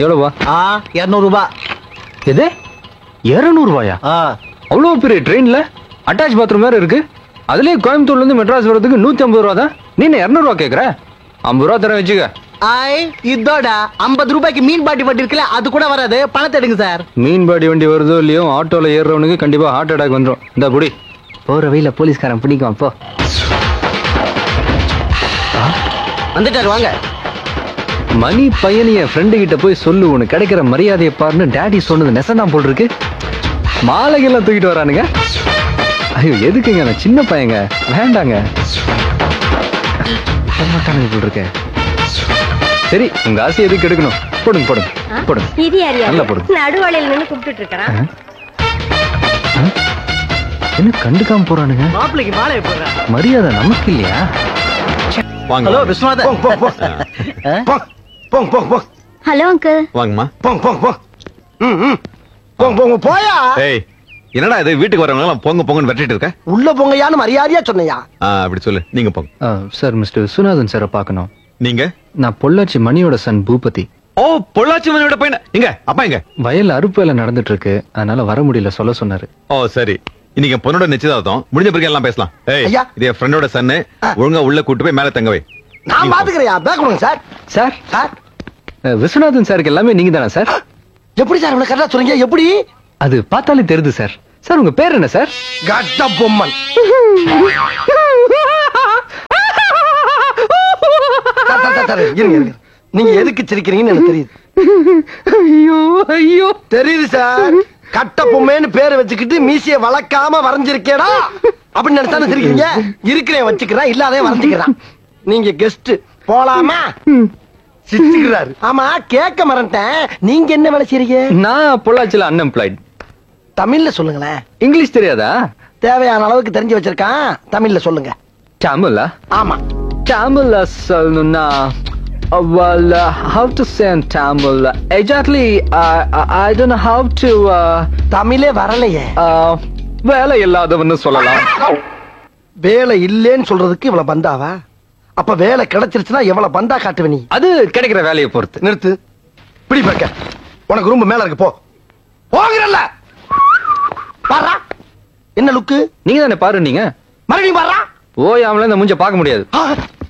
எவ்வளோவா ஆ இருநூறு ரூபாய் எது இரநூறுவாயா ஆ அவ்வளோ பெரிய ட்ரெயின்ல அட்டாச் பாத்ரூம் வேற இருக்கு அதுலயே கோயம்புத்தூர்ல இருந்து மெட்ராஸ் வர்றதுக்கு நூத்தி ஐம்பது ரூபா தான் நீ என்ன இரநூறுவா கேக்குற ஐம்பது ரூபா தரேன் வச்சுக்க ஐ இதோட ஐம்பது ரூபாய்க்கு மீன் பாட்டி வட்டி இருக்குல்ல அது கூட வராது பணத்தை எடுங்க சார் மீன் பாடி வண்டி வருதோ இல்லையோ ஆட்டோல ஏறுறவனுக்கு கண்டிப்பா ஹார்ட் அட்டாக் வந்துடும் இந்த புடி போற வழியில போலீஸ்காரன் பிடிக்கும் போ வந்துட்டாரு வாங்க மணி பையன் என் ஃப்ரெண்டு கிட்ட போய் சொல்லு உனக்கு கிடைக்கிற மரியாதையை பாருன்னு டேடி சொன்னது நெசந்தான் போல் இருக்கு மாலைகள்லாம் தூக்கிட்டு வரானுங்க ஐயோ எதுக்குங்க நான் சின்ன பையங்க வேண்டாங்க மாட்டானுங்க போல் இருக்கே சரி உங்க ஆசை எதுக்கு எடுக்கணும் போடுங்க போடுங்க போடுங்க இது யார் யார் நல்லா போடுங்க. நடுவாளையில் நின்னு கூப்பிட்டுட்டு இருக்கிறான் என்ன கண்டுக்காம போறானுங்க மாப்பிளைக்கு மாலை போடுறேன் மரியாதை நமக்கு இல்லையா வாங்க ஹலோ விஸ்வநாதன் போங்க போங்க போங்க போங்க ஹலோ அங்கிள் வாங்கம்மா போங்க போங்க போங்க ம் ம் போங்க போங்க போயா ஏய் என்னடா இது வீட்டுக்கு வரவங்க எல்லாம் பொங்க பொங்கன்னு வெட்டிட்டு இருக்க உள்ள போங்கயான்னு மரியாதையா சொன்னையா ஆ, அப்படி சொல்லு நீங்க போங்க சார் மிஸ்டர் விஸ்வநாதன் சாரை பார்க்கணும் நீங்க நான் பொள்ளாச்சி மணியோட சன் பூபதி ஓ பொள்ளாச்சி மணியோட பையன் எங்க அப்பா எங்க வயல் அறுப்பு வேலை நடந்துட்டு இருக்கு அதனால வர முடியல சொல்ல சொன்னாரு ஓ சரி இன்னைக்கு என் பொண்ணோட நிச்சயதார்த்தம் முடிஞ்ச பிறகு எல்லாம் பேசலாம் ஏய் ஐயா. இது என் ஃப்ரெண்டோட சன்னு ஒழுங்கா உள்ள கூட்டு போய் மேல தங்க வை நான் பாத்துக்கிறேயா பேக் கொடுங்க சார் சார் சார் அஹ், விஸ்வநாதன் சாருக்கு எல்லாமே நீங்க தானே சார் எப்படி சார் இவ்வளவு கரெக்டா சொல்றீங்க எப்படி அது பார்த்தாலே தெரியுது சார் சார் உங்க பேர் என்ன sir Kattabomman sir, sir, sir, sir, இருங்க இருங்க நீங்க எதுக்கு சிரிக்கிறீங்கன்னு எனக்கு தெரியுது ஐயோ ஐயோ தெரியுது சார் கட்ட பொம்மைன்னு பேரை வச்சுக்கிட்டு மீசைய வளர்க்காம வரைஞ்சிருக்கேடா அப்படின்னு நினைச்சானு சிரிக்கிறீங்க இருக்கிறேன் வச்சுக்கிறேன் இல்லாதே வரைஞ்சுக்கிறேன் நீங்க கெஸ்ட் போலாமா சிரிச்சுக்கிறாரு ஆமா கேட்க மறந்துட்டேன் நீங்க என்ன வேலை செய்றீங்க நான் பொள்ளாச்சியில அன்எம்ப்ளாய்ட் தமிழ்ல சொல்லுங்களேன் இங்கிலீஷ் தெரியாதா தேவையான அளவுக்கு தெரிஞ்சு வச்சிருக்கான் தமிழ்ல சொல்லுங்க தமிழா ஆமா தமிழ்ல சொல்லணும்னா uh, well uh, how to say in Tamil exactly uh, I- I don't know how to uh, தமிழே வரலையே uh, வேலை இல்லாதவன்னு சொல்லலாம் வேலை இல்லேன்னு சொல்றதுக்கு இவ்வளவு பந்தாவா அப்ப வேலை கிடைச்சிருச்சுன்னா எவ்வளவு பந்தா காட்டுவ நீ அது கிடைக்கிற வேலையை பொறுத்து நிறுத்து பிடி பார்க்க உனக்கு ரூம் மேல இருக்கு போ போகிறல்ல பாரா என்ன லுக்கு நீங்க தானே பாரு நீங்க மறுபடியும் பாரா ஓயாமல இந்த மூஞ்ச பார்க்க முடியாது ஆ,